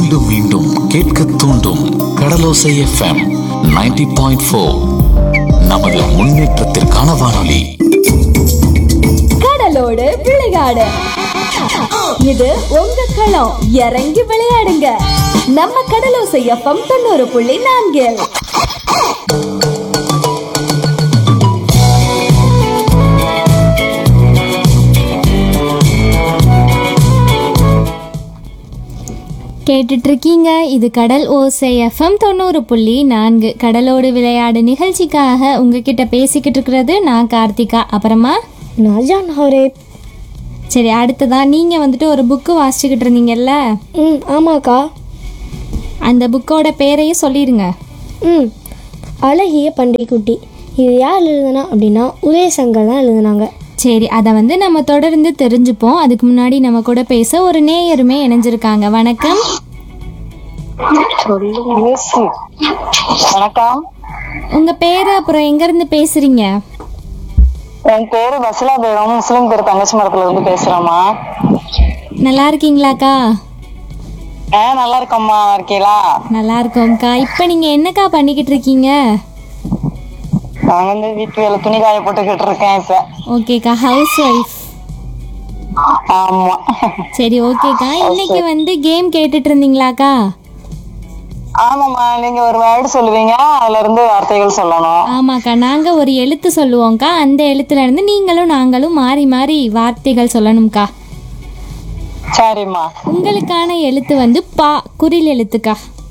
மீண்டும் மீண்டும் கேட்க தூண்டும் கடலோசை எஃப்எம் 90.4 பாயிண்ட் ஃபோர் நமது முன்னேற்றத்திற்கான வானொலி கடலோடு விளையாடு இது உங்க களம் இறங்கி விளையாடுங்க நம்ம கடலோசை எஃப்எம் தொண்ணூறு புள்ளி நான்கில் கேட்டுட்டு இருக்கீங்க இது கடல் ஓசை எஃப்எம் தொண்ணூறு புள்ளி நான்கு கடலோடு விளையாடு நிகழ்ச்சிக்காக உங்ககிட்ட பேசிக்கிட்டு இருக்கிறது நான் கார்த்திகா அப்புறமா நாஜான் ஹரே சரி அடுத்ததா நீங்கள் வந்துட்டு ஒரு புக்கு வாசிச்சுக்கிட்டு இருந்தீங்கல்ல ம் ஆமாக்கா அந்த புக்கோட பேரையும் சொல்லிடுங்க ம் அழகிய பன்றிக்குட்டி இது யார் எழுதுனா அப்படின்னா உதயசங்கர் தான் எழுதுனாங்க சரி அதை வந்து நம்ம தொடர்ந்து தெரிஞ்சுப்போம் அதுக்கு முன்னாடி நம்ம கூட பேச ஒரு நேயருமே இணைஞ்சிருக்காங்க வணக்கம் வணக்கம் உங்கள் பேர் அப்புறம் எங்கேருந்து பேசுகிறீங்க என் பேரு பசிலா பேகம் முஸ்லிம் பேர் தங்கச்சி மரத்துல இருந்து பேசுறேம்மா நல்லா இருக்கீங்களாக்கா ஆ நல்லா இருக்கம்மா இருக்கீங்களா நல்லா இருக்கோம்க்கா இப்போ நீங்கள் என்னக்கா பண்ணிக்கிட்டு இருக்கீங்க நாங்க வந்து வீட்டு வேலை துணி காய போட்டுக்கிட்டு இருக்கேன் இப்ப ஓகேக்கா ஹவுஸ் ஒய்ஃப் ஆமா சரி ஓகேக்கா இன்னைக்கு வந்து கேம் கேட்டுட்டு இருந்தீங்களாக்கா ஆமாம்மா நீங்க ஒரு வேர்டு சொல்லுவீங்க அதுல இருந்து வார்த்தைகள் சொல்லணும் ஆமாக்கா நாங்க ஒரு எழுத்து சொல்லுவோம்க்கா அந்த எழுத்துல இருந்து நீங்களும் நாங்களும் மாறி மாறி வார்த்தைகள் சொல்லணும்க்கா சரிம்மா உங்களுக்கான எழுத்து வந்து பா குரில் எழுத்துக்கா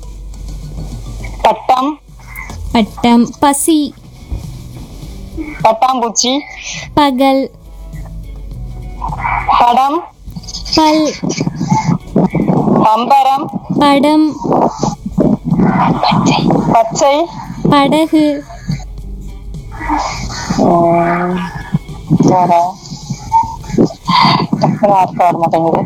பட்டம் பட்டம் பசி பட்டாம்பூச்சி பகல் படம் பல் பம்பரம் படம் பச்சை படகு உம், வேற டக்குனு வார்த்தை வர மாட்டேங்குது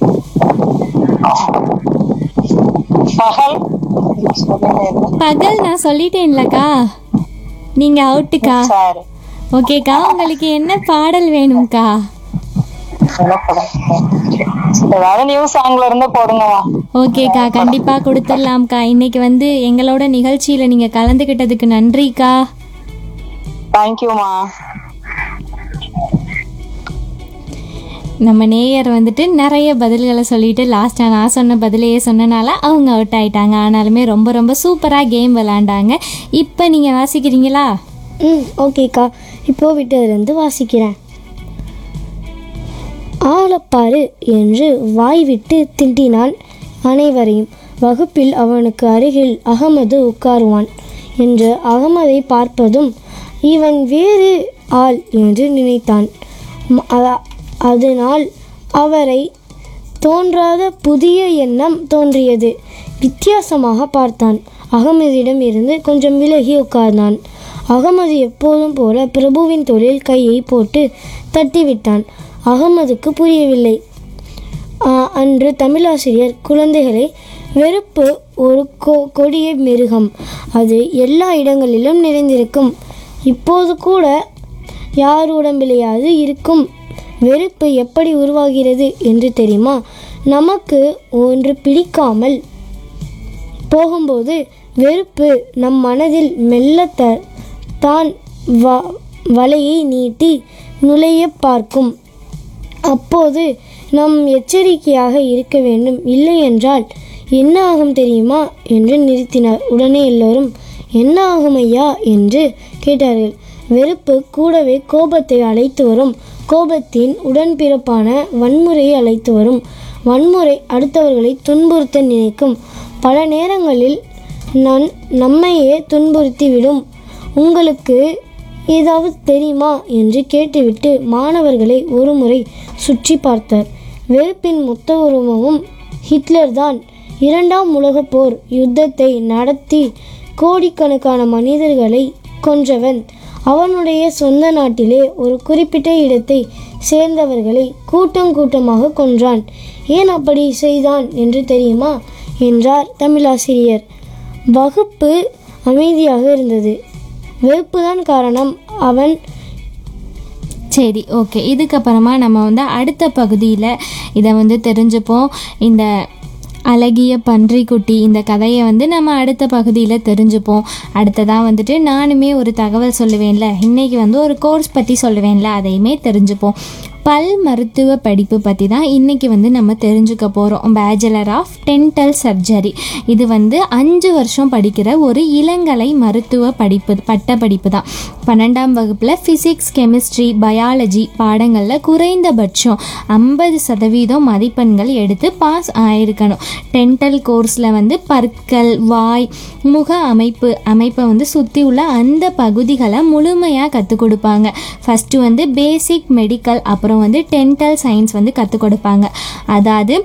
பகல் பகல் நான் சொல்லிட்டேன்லக்கா நீங்க அவுட்டுக்கா சரி ஓகேக்கா உங்களுக்கு என்ன பாடல் வேணும்க்கா என்ன படம்? ஏதாவது நியூ சாங்ல இருந்து போடுங்கம்மா ஓகேக்கா கண்டிப்பா கொடுத்துடலாம்க்கா இன்னைக்கு வந்து எங்களோட நிகழ்ச்சியில நீங்க கலந்துக்கிட்டதுக்கு நன்றிக்கா தேங்க்யூமா நம்ம நேயர் வந்துட்டு நிறைய பதில்களை சொல்லிட்டு லாஸ்ட்டாக நான் சொன்ன பதிலையே சொன்னனால அவங்க அவுட் ஆயிட்டாங்க ஆனாலுமே ரொம்ப ரொம்ப சூப்பராக கேம் விளாண்டாங்க இப்போ நீங்கள் வாசிக்கிறீங்களா ம் ஓகேக்கா இப்போ விட்டதுலேருந்து வாசிக்கிறேன் ஆளப்பாரு என்று வாய் விட்டு திட்டினான் அனைவரையும் வகுப்பில் அவனுக்கு அருகில் அகமது உட்காருவான் என்று அகமதை பார்ப்பதும் இவன் வேறு ஆள் என்று நினைத்தான் ம- அ- அதனால் அவரை தோன்றாத புதிய எண்ணம் தோன்றியது வித்தியாசமாக பார்த்தான் அகமதிடம் இருந்து கொஞ்சம் விலகி உட்கார்ந்தான் அகமது எப்போதும் போல பிரபுவின் தோளில் கையை போட்டு தட்டிவிட்டான் அகமதுக்கு புரியவில்லை ஆ, அன்று தமிழாசிரியர் குழந்தைகளை வெறுப்பு ஒரு கொ கொடிய மிருகம் அது எல்லா இடங்களிலும் நிறைந்திருக்கும் இப்போது கூட யார் உடம்பிலேயாவது இருக்கும் வெறுப்பு எப்படி உருவாகிறது என்று தெரியுமா நமக்கு ஒன்று பிடிக்காமல் போகும்போது வெறுப்பு நம் மனதில் மெல்ல த தான் வ வலையை நீட்டி நுழைய பார்க்கும் அப்போது நாம் எச்சரிக்கையாக இருக்க வேண்டும் இல்லை என்றால் என்ன ஆகும் தெரியுமா என்று நிறுத்தினார் உடனே எல்லோரும் என்ன ஆகும் ஐயா என்று கேட்டார்கள் வெறுப்பு கூடவே கோபத்தை அழைத்து வரும் கோபத்தின் உடன்பிறப்பான வன்முறையை அழைத்து வரும் வன்முறை அடுத்தவர்களை துன்புறுத்த நினைக்கும் பல நேரங்களில் நான் நம்மையே துன்புறுத்திவிடும் உங்களுக்கு ஏதாவது தெரியுமா என்று கேட்டுவிட்டு மாணவர்களை ஒருமுறை சுற்றி பார்த்தார் வெறுப்பின் மொத்த உருவமும் ஹிட்லர் தான் இரண்டாம் உலகப் போர் யுத்தத்தை நடத்தி கோடிக்கணக்கான மனிதர்களை கொன்றவன் அவனுடைய சொந்த நாட்டிலே ஒரு குறிப்பிட்ட இடத்தை சேர்ந்தவர்களை கூட்டம் கூட்டமாக கொன்றான் ஏன் அப்படி செய்தான் என்று தெரியுமா என்றார் தமிழாசிரியர் வகுப்பு அமைதியாக இருந்தது வெறுப்புதான் காரணம் அவன் சரி ஓகே இதுக்கப்புறமா நம்ம வந்து அடுத்த பகுதியில் இதை வந்து தெரிஞ்சுப்போம் இந்த அழகிய பன்றிக்குட்டி இந்த கதையை வந்து நம்ம அடுத்த பகுதியில் தெரிஞ்சுப்போம் அடுத்ததாக வந்துட்டு நானுமே ஒரு தகவல் சொல்லுவேன்ல இன்னைக்கு வந்து ஒரு கோர்ஸ் பற்றி சொல்லுவேன்ல அதையுமே தெரிஞ்சுப்போம் பல் மருத்துவ படிப்பு பற்றி தான் இன்றைக்கி வந்து நம்ம தெரிஞ்சுக்க போகிறோம் பேச்சுலர் ஆஃப் டென்டல் சர்ஜரி இது வந்து அஞ்சு வருஷம் படிக்கிற ஒரு இளங்கலை மருத்துவ படிப்பு பட்ட படிப்பு தான் பன்னெண்டாம் வகுப்பில் ஃபிசிக்ஸ் கெமிஸ்ட்ரி பயாலஜி பாடங்களில் குறைந்தபட்சம் ஐம்பது சதவீதம் மதிப்பெண்கள் எடுத்து பாஸ் ஆயிருக்கணும் டென்டல் கோர்ஸில் வந்து பற்கள் வாய் முக அமைப்பு அமைப்பை வந்து சுற்றி உள்ள அந்த பகுதிகளை முழுமையாக கற்றுக் கொடுப்பாங்க ஃபஸ்ட்டு வந்து பேசிக் மெடிக்கல் அப்புறம் வந்து டென்டல் சயின்ஸ் வந்து கற்றுக் கொடுப்பாங்க அதாவது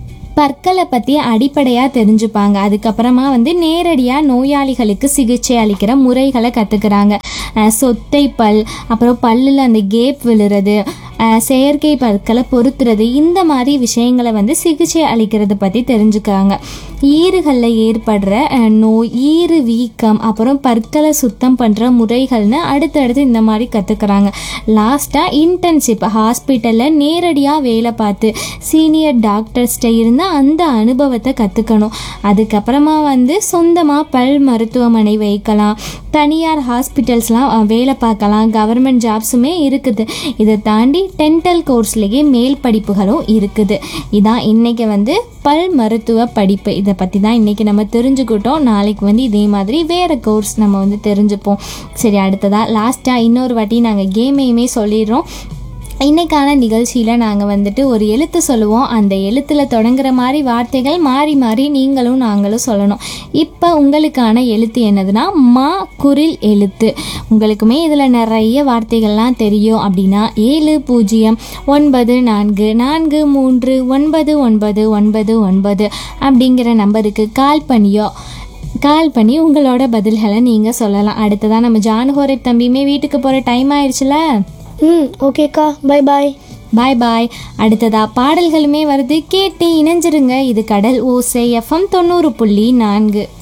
பற்களை பற்றி அடிப்படையாக தெரிஞ்சுப்பாங்க அதுக்கப்புறமா வந்து நேரடியாக நோயாளிகளுக்கு சிகிச்சை அளிக்கிற முறைகளை கற்றுக்குறாங்க சொத்தை பல் அப்புறம் பல்லில் அந்த கேப் விழுறது அஹ், செயற்கை பற்களை பொருத்துறது இந்த மாதிரி விஷயங்களை வந்து சிகிச்சை அளிக்கிறது பற்றி தெரிஞ்சுக்கிறாங்க ஈறுகளில் ஏற்படுற அஹ், நோய் ஈறு வீக்கம் அப்புறம் பற்களை சுத்தம் பண்ணுற முறைகள்னு அடுத்தடுத்து இந்த மாதிரி கற்றுக்குறாங்க லாஸ்ட்டாக இன்டர்ன்ஷிப் ஹாஸ்பிட்டலில் நேரடியாக வேலை பார்த்து சீனியர் டாக்டர்ஸ்கிட்ட இருந்து அந்த அனுபவத்தை கற்றுக்கணும் அதுக்கப்புறமா வந்து சொந்தமாக பல் மருத்துவமனை வைக்கலாம் தனியார் ஹாஸ்பிட்டல்ஸ்லாம் அஹ், வேலை பார்க்கலாம் கவர்மெண்ட் ஜாப்ஸுமே இருக்குது இதை தாண்டி டென்டல் கோர்ஸ்லேயே மேல் படிப்புகளும் இருக்குது இதான் இன்னைக்கு வந்து பல் மருத்துவ படிப்பு இதை பற்றி தான் இன்றைக்கி நம்ம தெரிஞ்சுக்கிட்டோம் நாளைக்கு வந்து இதே மாதிரி வேறு கோர்ஸ் நம்ம வந்து தெரிஞ்சுப்போம் சரி அடுத்ததாக லாஸ்ட்டாக இன்னொரு வாட்டி நாங்கள் கேமையுமே சொல்லிடுறோம் இன்னைக்கான நிகழ்ச்சியில் நாங்கள் வந்துட்டு ஒரு எழுத்து சொல்லுவோம் அந்த எழுத்தில் தொடங்குற மாதிரி வார்த்தைகள் மாறி மாறி நீங்களும் நாங்களும் சொல்லணும் இப்போ உங்களுக்கான எழுத்து என்னதுன்னா மா குரில் எழுத்து உங்களுக்குமே இதில் நிறைய வார்த்தைகள்லாம் தெரியும் அப்படின்னா ஏழு பூஜ்ஜியம் ஒன்பது நான்கு நான்கு மூன்று ஒன்பது ஒன்பது ஒன்பது ஒன்பது அப்படிங்கிற நம்பருக்கு கால் பண்ணியோ கால் பண்ணி உங்களோட பதில்களை நீங்கள் சொல்லலாம் அடுத்ததான் நம்ம ஜானுஹோரை தம்பியுமே வீட்டுக்கு போகிற டைம் ஆயிடுச்சுல ம் ஓகேக்கா பை பாய் பாய் பாய் அடுத்ததா பாடல்களுமே வருது கேட்டு இணைஞ்சிருங்க இது கடல் ஓசை எஃப்எம் தொண்ணூறு புள்ளி நான்கு